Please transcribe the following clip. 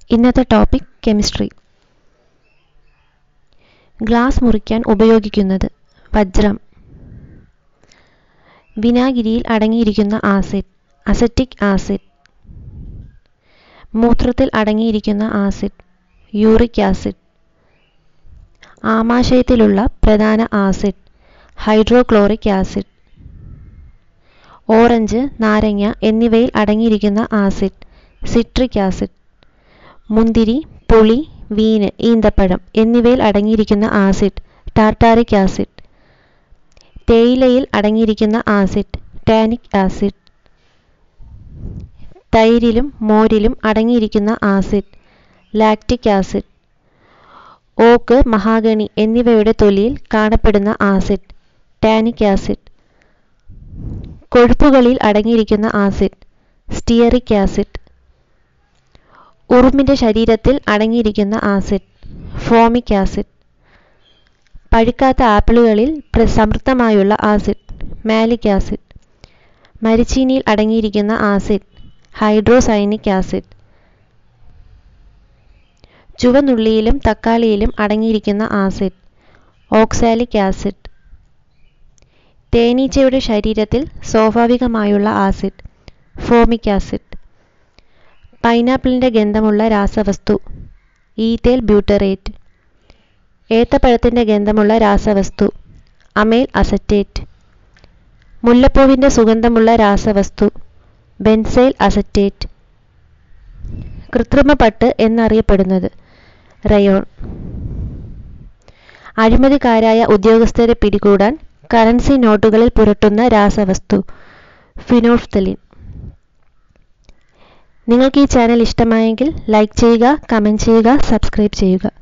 ഇന്നത്തെ topic chemistry glass മുറിക്കാൻ ഉപയോഗിക്കുന്നത് വജ്രം വിനാഗിരിയിൽ അടങ്ങിയിരിക്കുന്ന ആസിഡ് അസറ്റിക് ആസിഡ് മൂത്രത്തിൽ അടങ്ങിയിരിക്കുന്ന ആസിഡ് യൂറിക് ആസിഡ് ആമാശയത്തിലുള്ള പ്രധാന ആസിഡ് ഹൈഡ്രോക്ലോറിക് ആസിഡ് ഓറഞ്ച് നാരങ്ങ എന്നിവയിൽ അടങ്ങിയിരിക്കുന്ന ആസിഡ് സിട്രിക് ആസിഡ് മുന്തിരി പുളി വീന് ഈന്തപ്പഴം എന്നിവയിൽ അടങ്ങിയിരിക്കുന്ന ആസിഡ് ടാർട്ടാറിക് ആസിഡ് തേയിലയിൽ അടങ്ങിയിരിക്കുന്ന ആസിഡ് ടാനിക് ആസിഡ് തൈരിലും മോരിലും അടങ്ങിയിരിക്കുന്ന acid lactic acid oak mahogany എന്നിവയുടെ തൊലിയിൽ കാണപ്പെടുന്ന ആസിഡ് ടാനിക് ആസിഡ് കൊഴുപ്പുകളിൽ അടങ്ങിയിരിക്കുന്ന ആസിഡ് സ്റ്റിയറിക് ആസിഡ് ഉറുമ്പിൻ്റെ ശരീരത്തിൽ അടങ്ങിയിരിക്കുന്ന ആസിഡ് ഫോമിക് ആസിഡ് പഴുക്കാത്ത ആപ്പിളുകളിൽ സമൃദ്ധമായുള്ള ആസിഡ് മാലിക് ആസിഡ് മരിച്ചീനിയിൽ അടങ്ങിയിരിക്കുന്ന ആസിഡ് ഹൈഡ്രോസൈനിക് ആസിഡ് ചുവന്നുള്ളിയിലും തക്കാളിയിലും അടങ്ങിയിരിക്കുന്ന ആസിഡ് ഓക്സാലിക് ആസിഡ് തേനീച്ചയുടെ ശരീരത്തിൽ സ്വാഭാവികമായുള്ള ആസിഡ് ഫോമിക് ആസിഡ് പൈനാപ്പിളിൻ്റെ ഗന്ധമുള്ള രാസവസ്തു ഈതേൽ ബ്യൂട്ടറേറ്റ് ഏത്തപ്പഴത്തിൻ്റെ ഗന്ധമുള്ള രാസവസ്തു അമേൽ അസറ്റേറ്റ് മുല്ലപ്പൂവിൻ്റെ സുഗന്ധമുള്ള രാസവസ്തു ബെൻസൈൽ അസറ്റേറ്റ് കൃത്രിമ പട്ട് എന്നറിയപ്പെടുന്നത് റയോൺ അഴിമതിക്കാരായ ഉദ്യോഗസ്ഥരെ പിടികൂടാൻ കറൻസി നോട്ടുകളിൽ പുരട്ടുന്ന രാസവസ്തു ഫിനോഫ്തലിൻ നിങ്ങൾക്ക് ഈ ചാനൽ ഇഷ്ടമായെങ്കിൽ ലൈക്ക് ചെയ്യുക കമൻറ്റ് ചെയ്യുക സബ്സ്ക്രൈബ് ചെയ്യുക